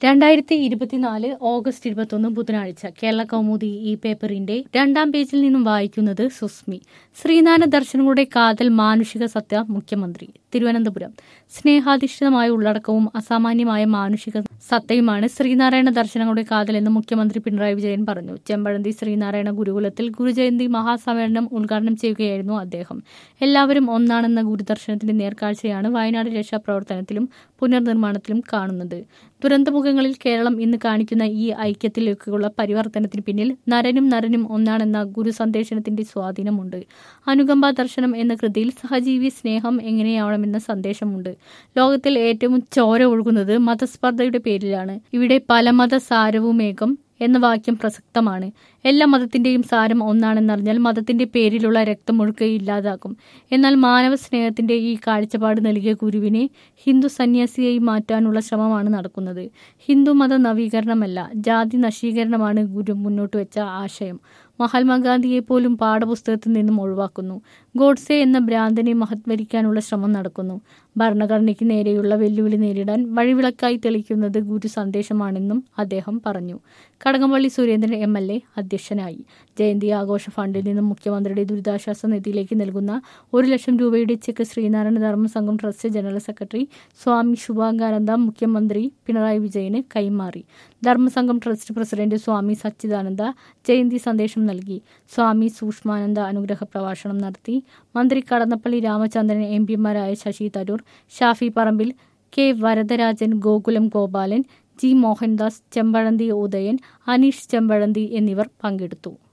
രണ്ടായിരത്തി ഇരുപത്തിനാല് ഓഗസ്റ്റ് ഇരുപത്തൊന്ന് ബുധനാഴ്ച കേരള കൗമുദി ഈ പേപ്പറിന്റെ രണ്ടാം പേജിൽ നിന്നും വായിക്കുന്നത് സുസ്മി ശ്രീനാരായണ ദർശനങ്ങളുടെ കാതൽ മാനുഷിക സത്യ മുഖ്യമന്ത്രി തിരുവനന്തപുരം സ്നേഹാധിഷ്ഠിതമായ ഉള്ളടക്കവും അസാമാന്യമായ മാനുഷിക സത്തയുമാണ് ശ്രീനാരായണ ദർശനങ്ങളുടെ കാതലെന്ന് മുഖ്യമന്ത്രി പിണറായി വിജയൻ പറഞ്ഞു ചെമ്പഴന്തി ശ്രീനാരായണ ഗുരുകുലത്തിൽ ഗുരുജയന്തി മഹാസമ്മേളനം ഉദ്ഘാടനം ചെയ്യുകയായിരുന്നു അദ്ദേഹം എല്ലാവരും ഒന്നാണെന്ന ഗുരുദർശനത്തിന്റെ നേർക്കാഴ്ചയാണ് വയനാട് രക്ഷാപ്രവർത്തനത്തിലും പുനർനിർമ്മാണത്തിലും കാണുന്നത് ദുരന്തമുഖങ്ങളിൽ കേരളം ഇന്ന് കാണിക്കുന്ന ഈ ഐക്യത്തിലേക്കുള്ള പരിവർത്തനത്തിന് പിന്നിൽ നരനും നരനും ഒന്നാണെന്ന ഗുരു സന്ദേശത്തിന്റെ സ്വാധീനമുണ്ട് അനുകമ്പ ദർശനം എന്ന കൃതിയിൽ സഹജീവി സ്നേഹം എങ്ങനെയാവണമെന്ന സന്ദേശമുണ്ട് ലോകത്തിൽ ഏറ്റവും ചോര ഒഴുകുന്നത് മതസ്പർദ്ധയുടെ പേരിലാണ് ഇവിടെ പല മത സാരവുമേകം എന്ന വാക്യം പ്രസക്തമാണ് എല്ലാ മതത്തിന്റെയും സാരം ഒന്നാണെന്നറിഞ്ഞാൽ മതത്തിന്റെ പേരിലുള്ള രക്തമൊഴുക്ക് ഇല്ലാതാക്കും എന്നാൽ മാനവ സ്നേഹത്തിന്റെ ഈ കാഴ്ചപ്പാട് നൽകിയ ഗുരുവിനെ ഹിന്ദു സന്യാസിയായി മാറ്റാനുള്ള ശ്രമമാണ് നടക്കുന്നത് ഹിന്ദു മത നവീകരണമല്ല ജാതി നശീകരണമാണ് ഗുരു മുന്നോട്ട് വെച്ച ആശയം മഹാത്മാഗാന്ധിയെ പോലും പാഠപുസ്തകത്തിൽ നിന്നും ഒഴിവാക്കുന്നു ഗോഡ്സെ എന്ന ഭ്രാന്തനെ മഹത്വരിക്കാനുള്ള ശ്രമം നടക്കുന്നു ഭരണഘടനയ്ക്ക് നേരെയുള്ള വെല്ലുവിളി നേരിടാൻ വഴിവിളക്കായി തെളിക്കുന്നത് ഗുരു സന്ദേശമാണെന്നും അദ്ദേഹം പറഞ്ഞു Kadakampally Surendran M L A അധ്യക്ഷനായി ജയന്തി ആഘോഷ ഫണ്ടിൽ നിന്നും മുഖ്യമന്ത്രിയുടെ ദുരിതാശ്വാസ നിധിയിലേക്ക് നൽകുന്ന ഒരു ലക്ഷം രൂപയുടെ check Sreenarayana Dharma Sangham trust general secretary Swami Subhangananda മുഖ്യമന്ത്രി പിണറായി വിജയന് കൈമാറി ധർമ്മസംഘം ട്രസ്റ്റ് പ്രസിഡന്റ് സ്വാമി സച്ചിദാനന്ദ ജയന്തി സന്ദേശം നൽകി സ്വാമി സൂക്ഷ്മാനന്ദ അനുഗ്രഹ പ്രഭാഷണം നടത്തി മന്ത്രി കടന്നപ്പള്ളി രാമചന്ദ്രൻ എം പിമാരായ ശശി തരൂർ ഷാഫി പറമ്പിൽ കെ വരദരാജൻ ഗോകുലം ഗോപാലൻ ജി മോഹൻദാസ് ചെമ്പഴന്തി ഉദയൻ അനീഷ് ചെമ്പഴന്തി എന്നിവർ പങ്കെടുത്തു